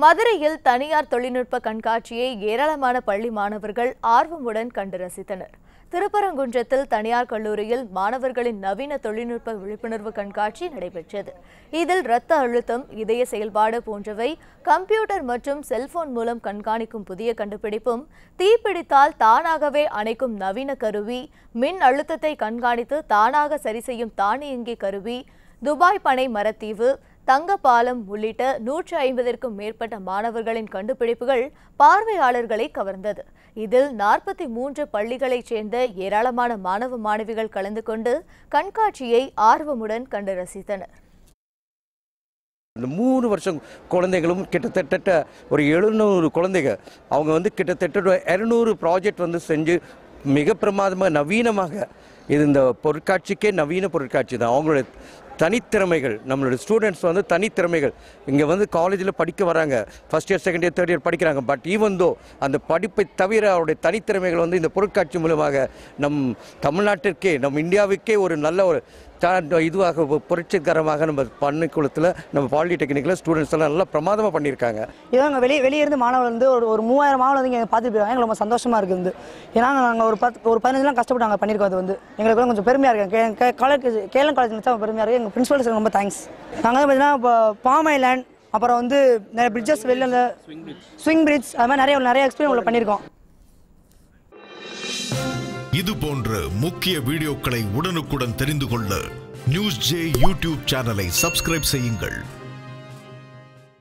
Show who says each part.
Speaker 1: மதுரையில் தனியார் தொழில்நுட்ப கண்காட்சியை ஏராளமான பள்ளி மாணவர்கள் ஆர்வமுடன் கண்டு ரசித்தனர் திருப்பரங்குன்றத்தில் தனியார் கல்லூரியில் மாணவர்களின் நவீன தொழில்நுட்ப விழிப்புணர்வு கண்காட்சி நடைபெற்றது இதில் இரத்த அழுத்தம் இதய செயல்பாடு போன்றவை கம்ப்யூட்டர் மற்றும் செல்போன் மூலம் கண்காணிக்கும் புதிய கண்டுபிடிப்பும் தீப்பிடித்தால் தானாகவே அணைக்கும் நவீன கருவி மின் அழுத்தத்தை கண்காணித்து தானாக சரி செய்யும் தானியங்கி கருவி துபாய் பனை மரத்தீவு தங்க பாலம் உள்ளிட்ட நூற்று ஐம்பதிற்கும் மேற்பட்ட மாணவர்களின் கண்டுபிடிப்புகள் பார்வையாளர்களை கவர்ந்தது இதில் நாற்பத்தி மூன்று பள்ளிகளைச் சேர்ந்த ஏராளமான மாணவ மாணவிகள் கலந்து கொண்டு கண்காட்சியை ஆர்வமுடன் கண்டு ரசித்தனர்
Speaker 2: இந்த மூணு வருஷம் குழந்தைகளும் கிட்டத்தட்ட ஒரு எழுநூறு குழந்தைங்க அவங்க வந்து கிட்டத்தட்ட இரநூறு ப்ராஜெக்ட் வந்து செஞ்சு மிக பிரமாதமாக நவீனமாக இது இந்த பொருட்காட்சிக்கே நவீன பொருட்காட்சி தான் அவங்களோட தனித்திறமைகள் நம்மளோட ஸ்டூடெண்ட்ஸ் வந்து தனித்திறமைகள் இங்கே வந்து காலேஜில் படிக்க வராங்க first year second year third year படிக்கிறாங்க பட் ஈவன் தோ அந்த படிப்பை தவிர அவருடைய தனித்திறமைகள் வந்து இந்த பொருட்காட்சி மூலமாக நம் தமிழ்நாட்டிற்கே நம் இந்தியாவுக்கே ஒரு நல்ல ஒரு த- இதுவாக ஒரு புரட்சிகரமாக நம்ம பள்ளிக்கூடத்தில் நம்ம பாலிடெக்னிக்கில் ஸ்டூடெண்ட்ஸ் எல்லாம் நல்லா பிரமாதமாக பண்ணியிருக்காங்க
Speaker 3: இதோ இங்கே வெளியே வெளியே இருந்து மாணவர்கள் வந்து ஒரு ஒரு மூவாயிரம் மாணவர்கள் வந்து இங்கே பார்த்துட்டு போயிருக்காங்க எங்களுக்கு ரொம்ப சந்தோஷமா இருக்குது வந்து ஏன்னா நாங்கள் ஒரு பத்து ஒரு பதினஞ்சு நாள் கஷ்டப்பட்டு நாங்கள் பண்ணியிருக்கோம் அது வந்து எங்களுக்கு வந்து கொஞ்சம் பெருமையாக இருக்கு காலேஜ் கேஎல் காலேஜ் நினச்சா பெருமையாக இருக்குது எங்கள் பிரின்சிபல்ஸ் ரொம்ப தேங்க்ஸ் நாங்கள் வந்து பார்த்தீங்கன்னா இப்போ பாம் ஐலாண்ட் அப்புறம் வந்து நிறைய பிரிட்ஜஸ் வெளில ஸ்விங் பிரிட்ஜ் அது மாதிரி நிறைய நிறைய எக்ஸ்பீரியன்ஸ் உள்ள பண்ணியிருக்கோம்
Speaker 4: இது போன்ற முக்கிய வீடியோக்களை உடனுக்குடன் தெரிந்து கொள்ள நியூஸ் ஜே யூடியூப் சேனலை சப்ஸ்கிரைப் செய்யுங்கள்